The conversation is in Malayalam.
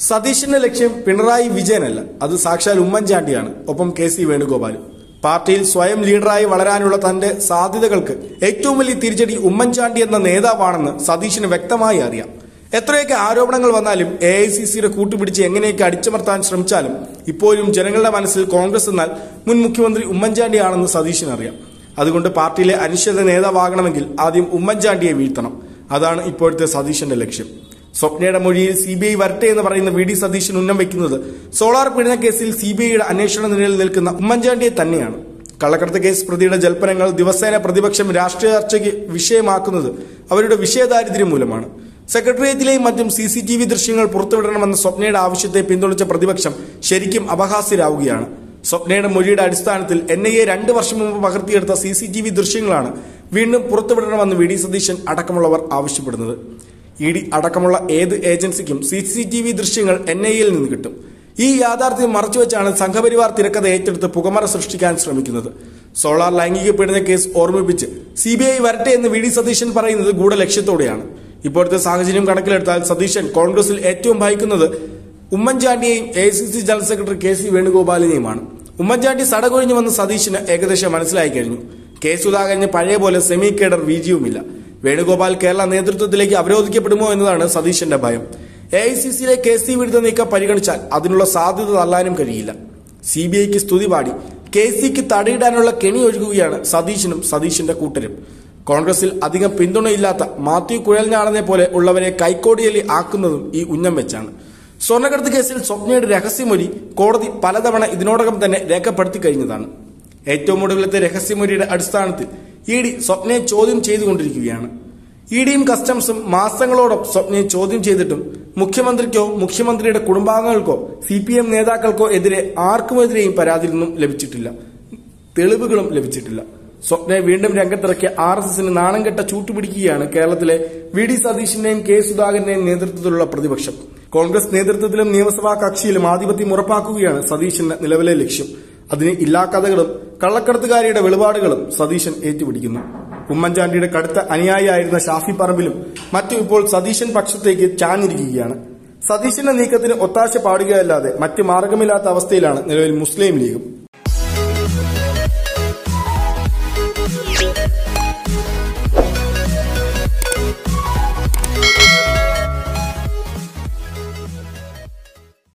സതീഷിന്റെ ലക്ഷ്യം പിണറായി വിജയനല്ല അത് സാക്ഷാൽ ഉമ്മൻചാണ്ടിയാണ് ഒപ്പം കെ സി വേണുഗോപാലും പാർട്ടിയിൽ സ്വയം ലീഡറായി വളരാനുള്ള തന്റെ സാധ്യതകൾക്ക് ഏറ്റവും വലിയ തിരിച്ചടി ഉമ്മൻചാണ്ടി എന്ന നേതാവാണെന്ന് സതീഷിന് വ്യക്തമായി അറിയാം എത്രയൊക്കെ ആരോപണങ്ങൾ വന്നാലും എ ഐ സി സിയുടെ കൂട്ടുപിടിച്ച് എങ്ങനെയൊക്കെ അടിച്ചമർത്താൻ ശ്രമിച്ചാലും ഇപ്പോഴും ജനങ്ങളുടെ മനസ്സിൽ കോൺഗ്രസ് എന്നാൽ മുൻ മുഖ്യമന്ത്രി ഉമ്മൻചാണ്ടിയാണെന്ന് സതീഷിന് അറിയാം അതുകൊണ്ട് പാർട്ടിയിലെ അനിശ്ചിത നേതാവാകണമെങ്കിൽ ആദ്യം ഉമ്മൻചാണ്ടിയെ വീഴ്ത്തണം അതാണ് ഇപ്പോഴത്തെ സതീഷിന്റെ ലക്ഷ്യം സ്വപ്നയുടെ മൊഴിയിൽ സി ബി ഐ വരട്ടെ എന്ന് പറയുന്ന വി ഡി സതീശൻ ഉന്നം വയ്ക്കുന്നത് സോളാർ പീഡന കേസിൽ സി ബി ഐയുടെ അന്വേഷണ നിലയിൽ നിൽക്കുന്ന ഉമ്മൻചാണ്ടിയെ തന്നെയാണ് കള്ളക്കടത്ത് കേസ് പ്രതിയുടെ ജൽപ്പനങ്ങൾ ദിവസേന പ്രതിപക്ഷം രാഷ്ട്രീയ ചർച്ചയ്ക്ക് വിഷയമാക്കുന്നത് അവരുടെ വിഷയദാരിദ്ര്യം മൂലമാണ് സെക്രട്ടേറിയറ്റിലെയും മറ്റും സി സി ടി വി ദൃശ്യങ്ങൾ പുറത്തുവിടണമെന്ന സ്വപ്നയുടെ ആവശ്യത്തെ പിന്തുണച്ച പ്രതിപക്ഷം ശരിക്കും അപഹാസ്യരാവുകയാണ് സ്വപ്നയുടെ മൊഴിയുടെ അടിസ്ഥാനത്തിൽ എൻ ഐ എ രണ്ട് വർഷം മുമ്പ് പകർത്തിയെടുത്ത സി സി ടി വി ദൃശ്യങ്ങളാണ് വീണ്ടും പുറത്തുവിടണമെന്ന് വി ഡി സതീശൻ അടക്കമുള്ളവർ ആവശ്യപ്പെടുന്നത് ഇ ഡി അടക്കമുള്ള ഏത് ഏജൻസിക്കും സി സി ടി വി ദൃശ്യങ്ങൾ എൻ ഐ എയിൽ നിന്ന് കിട്ടും ഈ യാഥാർത്ഥ്യം മറച്ചുവെച്ചാണ് സംഘപരിവാർ തിരക്കഥ ഏറ്റെടുത്ത് പുകമറ സൃഷ്ടിക്കാൻ ശ്രമിക്കുന്നത് സോളാർ ലൈംഗിക പീഡന കേസ് ഓർമ്മിപ്പിച്ച് സി ബി ഐ വരട്ടെ എന്ന് വി ഡി സതീശൻ പറയുന്നത് ഗൂഢലക്ഷ്യത്തോടെയാണ് ഇപ്പോഴത്തെ സാഹചര്യം കണക്കിലെടുത്താൽ സതീശൻ കോൺഗ്രസിൽ ഏറ്റവും ഭയക്കുന്നത് ഉമ്മൻചാണ്ടിയെയും A C C general secretary K C വേണുഗോപാലിനെയുമാണ് Oommen Chandy സടകൊഴിഞ്ഞു വന്ന സതീശന് ഏകദേശം മനസ്സിലായി കഴിഞ്ഞു കെ സുധാകരന് പഴയ പോലെ സെമി കേഡർ വിജയവുമില്ല വേണുഗോപാൽ കേരള നേതൃത്വത്തിലേക്ക് അവരോധിക്കപ്പെടുമോ എന്നതാണ് സതീശന്റെ ഭയം എ ഐ സി സിയിലെ കെ സി വിരുദ്ധ നീക്കം പരിഗണിച്ചാൽ അതിനുള്ള സാധ്യത തള്ളാനും കഴിയില്ല സി ബി ഐക്ക് സ്തുതി പാടി കെ സിക്ക് തടയിടാനുള്ള കെണി ഒഴുകുകയാണ് സതീശനും സതീശന്റെ കൂട്ടരും കോൺഗ്രസിൽ അധികം പിന്തുണയില്ലാത്ത മാത്യു കുഴൽനാടനെ പോലെ ഉള്ളവരെ കൈക്കോടിയലി ആക്കുന്നതും ഈ ഉന്നം വെച്ചാണ് സ്വർണ്ണക്കടത്ത് കേസിൽ സ്വപ്നയുടെ രഹസ്യമൊഴി കോടതി പലതവണ ഇതിനോടകം തന്നെ രേഖപ്പെടുത്തി കഴിഞ്ഞതാണ് ഏറ്റവും ഒടുവിലത്തെ രഹസ്യമൊഴിയുടെ അടിസ്ഥാനത്തിൽ ഇ ഡി സ്വപ്നയെ ചോദ്യം ചെയ്തുകൊണ്ടിരിക്കുകയാണ് ഇ ഡിയും കസ്റ്റംസും മാസങ്ങളോളം സ്വപ്നയെ ചോദ്യം ചെയ്തിട്ടും മുഖ്യമന്ത്രിക്കോ മുഖ്യമന്ത്രിയുടെ കുടുംബാംഗങ്ങൾക്കോ സി പി എം നേതാക്കൾക്കോ എതിരെ ആർക്കുമെതിരെയും പരാതിയൊന്നും ലഭിച്ചിട്ടില്ല തെളിവുകളും ലഭിച്ചിട്ടില്ല സ്വപ്നയെ വീണ്ടും രംഗത്തിറക്കിയ ആർ എസ് എസിന് നാണം കെട്ട ചൂട്ടുപിടിക്കുകയാണ് കേരളത്തിലെ വി ഡി സതീഷിന്റെയും കെ സുധാകരന്റെയും നേതൃത്വത്തിലുള്ള പ്രതിപക്ഷം കോൺഗ്രസ് നേതൃത്വത്തിലും നിയമസഭാ കക്ഷിയിലും ആധിപത്യം ഉറപ്പാക്കുകയാണ് സതീശന്റെ നിലവിലെ ലക്ഷ്യം അതിന് ഇല്ലാ കഥകളും കള്ളക്കടത്തുകാരിയുടെ വെളിപാടുകളും സതീശൻ ഏറ്റുപിടിക്കുന്നു ഉമ്മൻചാണ്ടിയുടെ കടുത്ത അനുയായിയായിരുന്ന ഷാഫി പറമ്പിലും മറ്റും ഇപ്പോൾ സതീശൻ പക്ഷത്തേക്ക് ചാഞ്ഞിരിക്കുകയാണ് സതീശന്റെ നീക്കത്തിന് ഒത്താശ പാടുകയല്ലാതെ മറ്റ് മാർഗമില്ലാത്ത അവസ്ഥയിലാണ് നിലവിൽ മുസ്ലിം ലീഗും